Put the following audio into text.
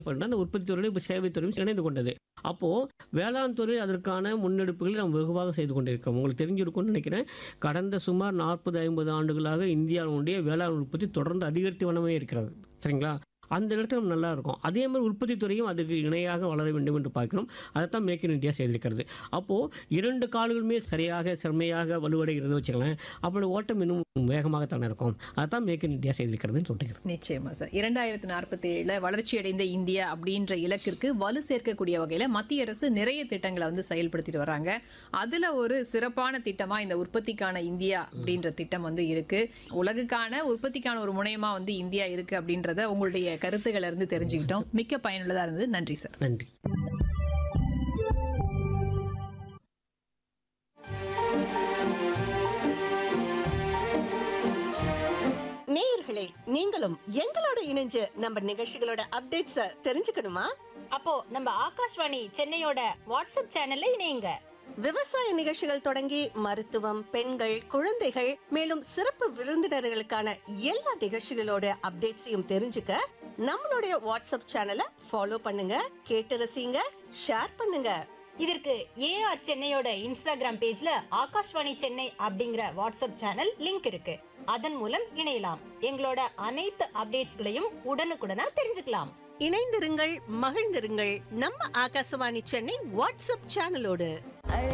பண்ண அந்த உற்பத்தி துறையும் இப்போ சேவை துறையும் இணைந்து கொண்டது அப்போ வேளாண் துறை அதற்கான முன்னெடுப்புகளை நாம் வெகுவாக செய்து கொண்டிருக்கிறோம் உங்களுக்கு தெரிஞ்சிருக்கும்னு நினைக்கிறேன் கடந்த சுமார் நாற்பது ஐம்பது ஆண்டுகளாக இந்தியாவுடைய வேளாண் உற்பத்தி தொடர்ந்து அதிகரித்து வனமே இருக்கிறது சரிங்களா அந்த இடத்துல நம்ம நல்லா இருக்கும் அதே மாதிரி உற்பத்தி துறையும் அதுக்கு இணையாக வளர வேண்டும் என்று பார்க்கிறோம் அதைத்தான் மேக் இன் இந்தியா செய்திருக்கிறது அப்போது இரண்டு கால்களுமே சரியாக செம்மையாக வலுவடைகிறது வச்சுக்கலாம் அப்படி ஓட்டம் இன்னும் வேகமாகத்தானே இருக்கும் அதைத்தான் மேக் இன் இந்தியா செய்திருக்கிறதுன்னு சொல்லிட்டு நிச்சயமா சார் இரண்டாயிரத்தி நாற்பத்தி ஏழுல வளர்ச்சியடைந்த இந்தியா அப்படின்ற இலக்கிற்கு வலு சேர்க்கக்கூடிய வகையில மத்திய அரசு நிறைய திட்டங்களை வந்து செயல்படுத்திட்டு வராங்க அதுல ஒரு சிறப்பான திட்டமா இந்த உற்பத்திக்கான இந்தியா அப்படின்ற திட்டம் வந்து இருக்கு உலகுக்கான உற்பத்திக்கான ஒரு முனையமா வந்து இந்தியா இருக்கு அப்படின்றத உங்களுடைய கருத்துக்களை இருந்து தெரிஞ்சுக்கிட்டோம் மிக்க பயனுள்ளதா இருந்தது நன்றி சார் நன்றி நேயர்களே நீங்களும் எங்களோட இணைஞ்சு நம்ம நிகழ்ச்சிகளோட அப்டேட்ஸ தெரிஞ்சுக்கணுமா அப்போ நம்ம ஆகாஷ்வாணி சென்னையோட வாட்ஸ்அப் சேனல்ல இணையுங்க விவசாய நிகழ்ச்சிகள் தொடங்கி மருத்துவம் பெண்கள் குழந்தைகள் மேலும் சிறப்பு விருந்தினர்களுக்கான எல்லா நிகழ்ச்சிகளோட அப்டேட்ஸையும் தெரிஞ்சுக்க நம்மளுடைய வாட்ஸ்அப் சேனலை ஃபாலோ பண்ணுங்க கேட்டு ரசிங்க ஷேர் பண்ணுங்க இதற்கு ஏஆர் சென்னையோட இன்ஸ்டாகிராம் பேஜ்ல ஆகாஷ்வாணி சென்னை அப்படிங்கிற வாட்ஸ்அப் சேனல் லிங்க் இருக்கு அதன் மூலம் இணையலாம் எங்களோட அனைத்து அப்டேட்ஸ்களையும் உடனுக்குடனா தெரிஞ்சுக்கலாம் இணைந்திருங்கள் மகிழ்ந்திருங்கள் நம்ம ஆகாசவாணி சென்னை வாட்ஸ்அப் சேனலோடு